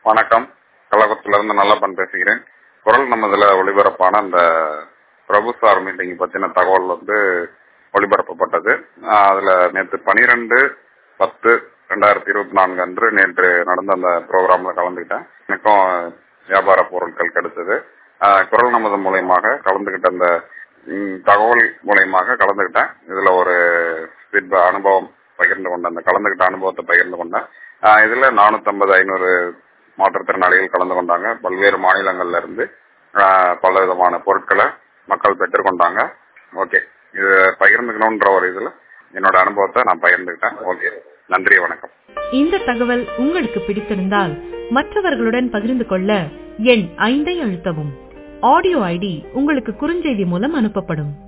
வணக்கம் கள்ளக்குளத்திலிருந்து நல்லப்பன் பேசுகிறேன் குரல் நமதுல ஒளிபரப்பான அந்த பிரபு சார் மீட்டிங் பத்தின தகவல் வந்து ஒளிபரப்பப்பட்டது ஆஹ் அதுல நேற்று பனிரெண்டு பத்து ரெண்டாயிரத்தி இருபத்தி நான்கு அன்று நேற்று நடந்த அந்த ப்ரோக்ராம்ல கலந்துக்கிட்டேன் எனக்கும் வியாபார பொருட்கள் கிடைச்சது ஆஹ் குரல் நமது மூலியமாக கலந்துகிட்ட அந்த ம், தகவல் மூலியமாக கலந்துகிட்டேன் இதுல ஒரு feedback அனுபவம் பகிர்ந்து கொண்டேன் அந்த கலந்துகிட்ட அனுபவத்தை பகிர்ந்து கொண்டேன் ஆஹ் இதுல நானூத்தி ஐநூறு மாற்றுத்திறனாளிகள் கலந்து கொண்டாங்க பல்வேறு மாநிலங்கள்ல இருந்து ஆஹ் பல விதமான பொருட்களை மக்கள் பெற்றுக்கொண்டாங்க ஓகே இது பகிர்ந்துக்கணும்ன்ற ஒரு இதுல என்னோட அனுபவத்தை நான் பகிர்ந்துக்கிட்டேன் ஓகே நன்றி வணக்கம் இந்த தகவல் உங்களுக்கு பிடித்திருந்தால் மற்றவர்களுடன் பகிர்ந்து கொள்ள எண் ஐந்தை அழுத்தவும் ஆடியோ ஐடி உங்களுக்கு குறுஞ்செய்தி மூலம் அனுப்பப்படும்